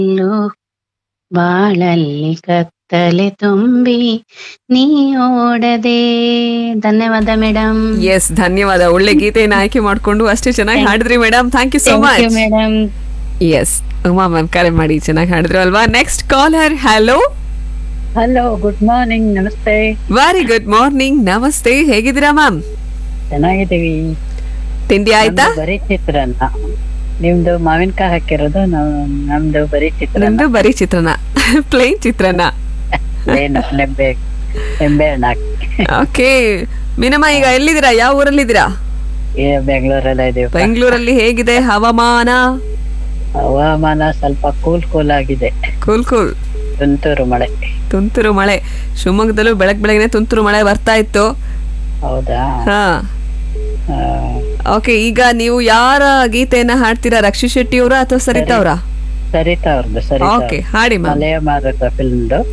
ಎಲ್ಲೋ ಬಾಳಲ್ಲಿ ಕತ್ತಲೆ ತುಂಬಿ ನೀ ಓಡದೆ ಧನ್ಯವಾದ ಮೇಡಮ್ ಎಸ್ ಧನ್ಯವಾದ ಒಳ್ಳೆ ಗೀತೆಯನ್ನು ಆಯ್ಕೆ ಮಾಡ್ಕೊಂಡು ಅಷ್ಟೇ ಚೆನ್ನಾಗಿ ಹಾಡಿದ್ರಿ madam thank you so thank you much madam S Uma ma'am ಕರೆ ಮಾಡಿ ಚೆನ್ನಾಗಿ ಹಾಡಿದ್ರು ಅಲ್ವಾ next caller hello hello good morning ನಮಸ್ತೆ ವೆರಿ ಗುಡ್ ಮಾರ್ನಿಂಗ್ ನಮಸ್ತೆ ಹೇಗಿದ್ದೀರಾ ಮ್ಯಾಮ್ ಚೆನ್ನಾಗಿದ್ದೀವಿ ತಿಂಡಿ ಆಯ್ತಾ ನಮ್ದು ಬರೀ ಚಿತ್ರಾನ್ನ ನಿಮ್ದು ಮಾವಿನಕಾಯಿ ಹಾಕಿರೋದು ನಾವು ನಮ್ದು ಬರೀ ಚಿತ್ರಾನ್ನ ನಮ್ದು ಬರೀ ಚಿತ್ರನ ಪ್ಲೇನ್ ಚಿತ್ರನ ಏನು ನೆಂಬೆ ನಿಂಬೆ ಹಣ್ಣು ಹಾಕಿ ಓಕೆ ಮೀನಮ್ಮ ಈಗ ಎಲ್ಲಿದ್ದೀರಾ ಯಾವ ಊರಲ್ಲಿದ್ದೀರಾ ಏ ಬೆಂಗಳೂರಲ್ಲ ಇದೀವಿ ಬೆಂಗಳೂರಲ್ಲಿ ಹೇಗಿದೆ ಹವಾಮಾನ ಹವಾಮಾನ ಸ್ವಲ್ಪ ಕೂಲ್ ಕೂಲ್ ಆಗಿದೆ ಕೂಲ್ ಕೂಲ್ ತುಂತುರು ಮಳೆ ತುಂತುರು ಮಳೆ ಶಿವಮೊಗ್ಗದಲ್ಲೂ ಬೆಳಗ್ ಬೆಳಗ್ನೆ ತುಂತುರು ಮಳೆ ಬರ್ತಾ ಇತ್ತು ಹೌದಾ ಹಾ ಆ, ಓಕೆ ಈಗ ನೀವು ಯಾರ ಗೀತೆಯನ್ನ ಹಾಡ್ತೀರಾ ರಕ್ಷಿ ಶೆಟ್ಟಿ ಅವರ ಅಥವಾ ಸರಿತಾ ಅವರ ಸರಿತಾ ಅವ್ರದ್ದು ಸರಿತಾ ಓಕೆ ಹಾಡಿ ಮ್ಯಾಮ್ ಮಲೆಯ ಮಾರುತ ಫಿಲ್ಮ್ದು